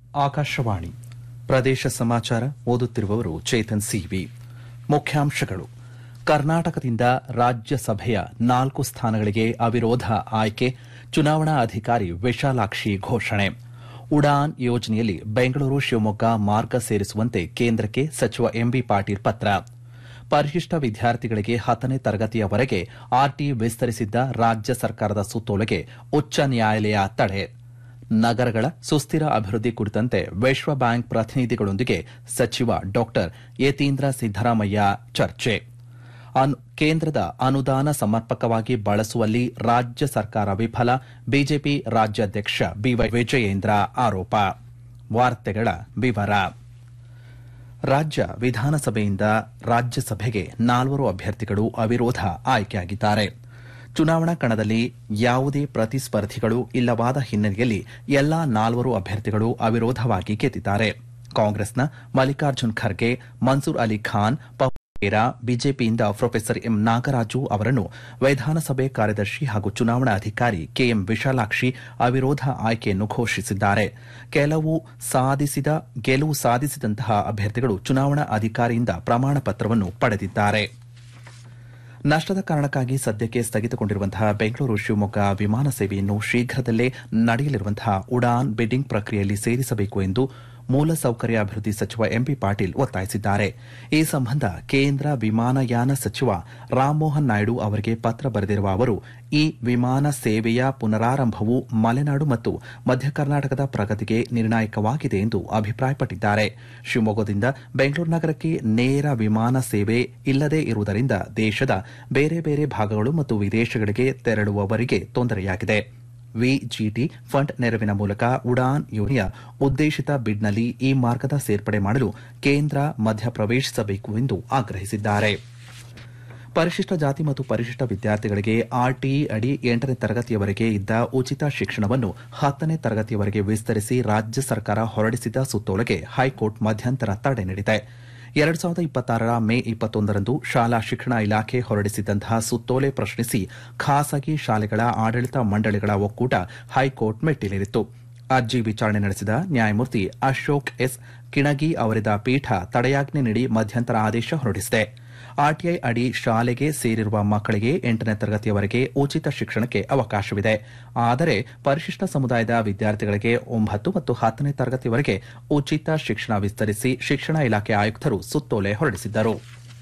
ಆಕಾಶವಾಣಿ ಪ್ರದೇಶ ಸಮಾಚಾರ ಓದುತ್ತಿರುವವರು ಚೇತನ್ ಸಿವಿ ಮುಖ್ಯಾಂಶಗಳು ಕರ್ನಾಟಕದಿಂದ ರಾಜ್ಯಸಭೆಯ ನಾಲ್ಕು ಸ್ಥಾನಗಳಿಗೆ ಅವಿರೋಧ ಆಯ್ಕೆ ಚುನಾವಣಾ ಅಧಿಕಾರಿ ವಿಶಾಲಾಕ್ಷಿ ಘೋಷಣೆ ಉಡಾನ್ ಯೋಜನೆಯಲ್ಲಿ ಬೆಂಗಳೂರು ಶಿವಮೊಗ್ಗ ಮಾರ್ಗ ಸೇರಿಸುವಂತೆ ಕೇಂದ್ರಕ್ಕೆ ಸಚಿವ ಎಂಬಿ ಪಾಟೀಲ್ ಪತ್ರ ಪರಿಶಿಷ್ಟ ವಿದ್ಯಾರ್ಥಿಗಳಿಗೆ ಹತ್ತನೇ ತರಗತಿಯವರೆಗೆ ಆರ್ಟಿ ವಿಸ್ತರಿಸಿದ್ದ ರಾಜ್ಯ ಸರ್ಕಾರದ ಸುತ್ತೋಲೆಗೆ ಉಚ್ಚ ನ್ಯಾಯಾಲಯ ತಡೆ ನಗರಗಳ ಸುಸ್ಥಿರ ಅಭಿವೃದ್ಧಿ ಕುರಿತಂತೆ ವಿಶ್ವ ಬ್ಯಾಂಕ್ ಪ್ರತಿನಿಧಿಗಳೊಂದಿಗೆ ಸಚಿವ ಡಾ ಯತೀಂದ್ರ ಸಿದ್ದರಾಮಯ್ಯ ಚರ್ಚೆ ಕೇಂದ್ರದ ಅನುದಾನ ಸಮರ್ಪಕವಾಗಿ ಬಳಸುವಲ್ಲಿ ರಾಜ್ಯ ಸರ್ಕಾರ ವಿಫಲ ಬಿಜೆಪಿ ರಾಜ್ಯಾಧ್ಯಕ್ಷ ಬಿವೈ ವಿಜಯೇಂದ್ರ ಆರೋಪ ವಾರ್ತೆಗಳ ವಿವರ ರಾಜ್ಯ ವಿಧಾನಸಭೆಯಿಂದ ರಾಜ್ಯಸಭೆಗೆ ನಾಲ್ವರು ಅಭ್ಯರ್ಥಿಗಳು ಅವಿರೋಧ ಆಯ್ಕೆಯಾಗಿದ್ದಾರೆ ಚುನಾವಣಾ ಕಣದಲ್ಲಿ ಯಾವುದೇ ಪ್ರತಿಸ್ಪರ್ಧಿಗಳು ಇಲ್ಲವಾದ ಹಿನ್ನೆಲೆಯಲ್ಲಿ ಎಲ್ಲಾ ನಾಲ್ವರು ಅಭ್ಯರ್ಥಿಗಳು ಅವಿರೋಧವಾಗಿ ಗೆದ್ದಿದ್ದಾರೆ ಕಾಂಗ್ರೆಸ್ನ ಮಲ್ಲಿಕಾರ್ಜುನ್ ಖರ್ಗೆ ಮನ್ಸೂರ್ ಅಲಿ ಖಾನ್ ಪೇರಾ ಬಿಜೆಪಿಯಿಂದ ಪ್ರೊಫೆಸರ್ ಎಂ ನಾಗರಾಜು ಅವರನ್ನು ವಿಧಾನಸಭೆ ಕಾರ್ಯದರ್ಶಿ ಹಾಗೂ ಚುನಾವಣಾ ಅಧಿಕಾರಿ ಕೆಎಂ ವಿಶಾಲಾಕ್ಷಿ ಅವಿರೋಧ ಆಯ್ಕೆಯನ್ನು ಘೋಷಿಸಿದ್ದಾರೆ ಕೆಲವು ಸಾಧಿಸಿದ ಗೆಲುವು ಸಾಧಿಸಿದಂತಹ ಅಭ್ಯರ್ಥಿಗಳು ಚುನಾವಣಾ ಅಧಿಕಾರಿಯಿಂದ ಪ್ರಮಾಣ ಪತ್ರವನ್ನು ಪಡೆದಿದ್ದಾರೆ ನಷ್ಟದ ಕಾರಣಕ್ಕಾಗಿ ಸದ್ಯಕ್ಕೆ ಸ್ಥಗಿತಗೊಂಡಿರುವಂತಹ ಬೆಂಗಳೂರು ಶಿವಮೊಗ್ಗ ವಿಮಾನ ಸೇವೆಯನ್ನು ಶೀಘ್ರದಲ್ಲೇ ನಡೆಯಲಿರುವಂತಹ ಉಡಾನ್ ಬಿಡ್ಡಿಂಗ್ ಪ್ರಕ್ರಿಯೆಯಲ್ಲಿ ಸೇರಿಸಬೇಕು ಎಂದು ಮೂಲಸೌಕರ್ಯ ಅಭಿವೃದ್ಧಿ ಸಚಿವ ಎಂಬಿ ಪಾಟೀಲ್ ಒತ್ತಾಯಿಸಿದ್ದಾರೆ ಈ ಸಂಬಂಧ ಕೇಂದ್ರ ವಿಮಾನಯಾನ ಸಚಿವ ರಾಮ್ಮೋಹನ್ ನಾಯ್ಡು ಅವರಿಗೆ ಪತ್ರ ಬರೆದಿರುವ ಅವರು ಈ ವಿಮಾನ ಸೇವೆಯ ಪುನರಾರಂಭವು ಮಲೆನಾಡು ಮತ್ತು ಮಧ್ಯ ಕರ್ನಾಟಕದ ಪ್ರಗತಿಗೆ ನಿರ್ಣಾಯಕವಾಗಿದೆ ಎಂದು ಅಭಿಪ್ರಾಯಪಟ್ಟಿದ್ದಾರೆ ಶಿವಮೊಗ್ಗದಿಂದ ಬೆಂಗಳೂರು ನಗರಕ್ಕೆ ನೇರ ವಿಮಾನ ಸೇವೆ ಇಲ್ಲದೇ ಇರುವುದರಿಂದ ದೇಶದ ಬೇರೆ ಬೇರೆ ಭಾಗಗಳು ಮತ್ತು ವಿದೇಶಗಳಿಗೆ ತೆರಳುವವರಿಗೆ ತೊಂದರೆಯಾಗಿದೆ ವಿಜಿಟಿ ಫಂಡ್ ನೆರವಿನ ಮೂಲಕ ಉಡಾನ್ ಯೋಜನೆಯ ಉದ್ದೇಶಿತ ಬಿಡ್ನಲ್ಲಿ ಈ ಮಾರ್ಗದ ಸೇರ್ಪಡೆ ಮಾಡಲು ಕೇಂದ್ರ ಮಧ್ಯಪ್ರವೇಶಿಸಬೇಕು ಎಂದು ಆಗ್ರಹಿಸಿದ್ದಾರೆ ಪರಿಶಿಷ್ಟ ಜಾತಿ ಮತ್ತು ಪರಿಶಿಷ್ಟ ವಿದ್ಯಾರ್ಥಿಗಳಿಗೆ ಆರ್ಟಿಇ ಅಡಿ ಎಂಟನೇ ತರಗತಿಯವರೆಗೆ ಇದ್ದ ಉಚಿತ ಶಿಕ್ಷಣವನ್ನು ಹತ್ತನೇ ತರಗತಿಯವರೆಗೆ ವಿಸ್ತರಿಸಿ ರಾಜ್ಯ ಸರ್ಕಾರ ಹೊರಡಿಸಿದ ಸುತ್ತೋಲೆಗೆ ಹೈಕೋರ್ಟ್ ಮಧ್ಯಂತರ ತಡೆ ನೀಡಿದೆ ಎರಡು ಸಾವಿರದ ಇಪ್ಪತ್ತಾರರ ಮೇ ಇಪ್ಪತ್ತೊಂದರಂದು ಶಾಲಾ ಶಿಕ್ಷಣ ಇಲಾಖೆ ಹೊರಡಿಸಿದ್ದಂತಹ ಸುತ್ತೋಲೆ ಪ್ರಶ್ನಿಸಿ ಖಾಸಗಿ ಶಾಲೆಗಳ ಆಡಳಿತ ಮಂಡಳಿಗಳ ಒಕ್ಕೂಟ ಹೈಕೋರ್ಟ್ ಮೆಟ್ಟಿಲೇರಿತ್ತು ಅರ್ಜಿ ವಿಚಾರಣೆ ನಡೆಸಿದ ನ್ಯಾಯಮೂರ್ತಿ ಅಶೋಕ್ ಎಸ್ ಕಿಣಗಿ ಅವರಿದ್ದ ಪೀಠ ತಡೆಯಾಜ್ಞೆ ನೀಡಿ ಮಧ್ಯಂತರ ಆದೇಶ ಹೊರಡಿಸಿದೆ ಆರ್ಟಿಐ ಅಡಿ ಶಾಲೆಗೆ ಸೇರಿರುವ ಮಕ್ಕಳಿಗೆ ಎಂಟನೇ ತರಗತಿಯವರೆಗೆ ಉಚಿತ ಶಿಕ್ಷಣಕ್ಕೆ ಅವಕಾಶವಿದೆ ಆದರೆ ಪರಿಶಿಷ್ಟ ಸಮುದಾಯದ ವಿದ್ಯಾರ್ಥಿಗಳಿಗೆ ಒಂಬತ್ತು ಮತ್ತು ಹತ್ತನೇ ತರಗತಿವರೆಗೆ ಉಚಿತ ಶಿಕ್ಷಣ ವಿಸ್ತರಿಸಿ ಶಿಕ್ಷಣ ಇಲಾಖೆ ಆಯುಕ್ತರು ಸುತ್ತೋಲೆ ಹೊರಡಿಸಿದ್ದರು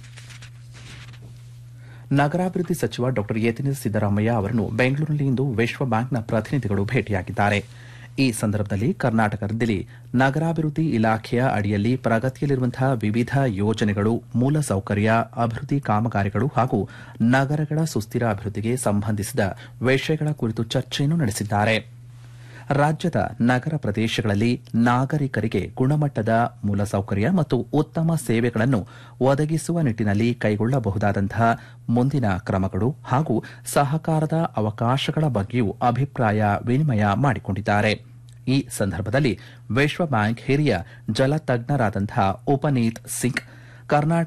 ನಗರಾಭಿವೃದ್ಧಿ ಸಚಿವ ಡಾ ಯತೀಂದ್ರ ಸಿದ್ದರಾಮಯ್ಯ ಅವರನ್ನು ಬೆಂಗಳೂರಿನಲ್ಲಿಂದು ವಿಶ್ವ ಬ್ಯಾಂಕ್ನ ಪ್ರತಿನಿಧಿಗಳು ಭೇಟಿಯಾಗಿದ್ದಾರೆ ಈ ಸಂದರ್ಭದಲ್ಲಿ ಕರ್ನಾಟಕದಲ್ಲಿ ನಗರಾಭಿವೃದ್ಧಿ ಇಲಾಖೆಯ ಅಡಿಯಲ್ಲಿ ಪ್ರಗತಿಯಲ್ಲಿರುವಂತಹ ವಿವಿಧ ಯೋಜನೆಗಳು ಮೂಲಸೌಕರ್ಯ ಅಭಿವೃದ್ಧಿ ಕಾಮಗಾರಿಗಳು ಹಾಗೂ ನಗರಗಳ ಸುಸ್ಥಿರ ಅಭಿವೃದ್ಧಿಗೆ ಸಂಬಂಧಿಸಿದ ವಿಷಯಗಳ ಕುರಿತು ಚರ್ಚೆಯನ್ನು ನಡೆಸಿದ್ದಾರೆ ರಾಜ್ಯದ ನಗರ ಪ್ರದೇಶಗಳಲ್ಲಿ ನಾಗರಿಕರಿಗೆ ಗುಣಮಟ್ಟದ ಮೂಲಸೌಕರ್ಯ ಮತ್ತು ಉತ್ತಮ ಸೇವೆಗಳನ್ನು ಒದಗಿಸುವ ನಿಟ್ಟಿನಲ್ಲಿ ಕೈಗೊಳ್ಳಬಹುದಾದಂತಹ ಮುಂದಿನ ಕ್ರಮಗಳು ಹಾಗೂ ಸಹಕಾರದ ಅವಕಾಶಗಳ ಬಗ್ಗೆಯೂ ಅಭಿಪ್ರಾಯ ವಿನಿಮಯ ಮಾಡಿಕೊಂಡಿದ್ದಾರೆ ಈ ಸಂದರ್ಭದಲ್ಲಿ ವಿಶ್ವ ಬ್ಯಾಂಕ್ ಹಿರಿಯ ಜಲತಜ್ಞರಾದಂತಹ ಉಪನೀತ್ ಸಿಂಗ್ ಕರ್ನಾಟಕ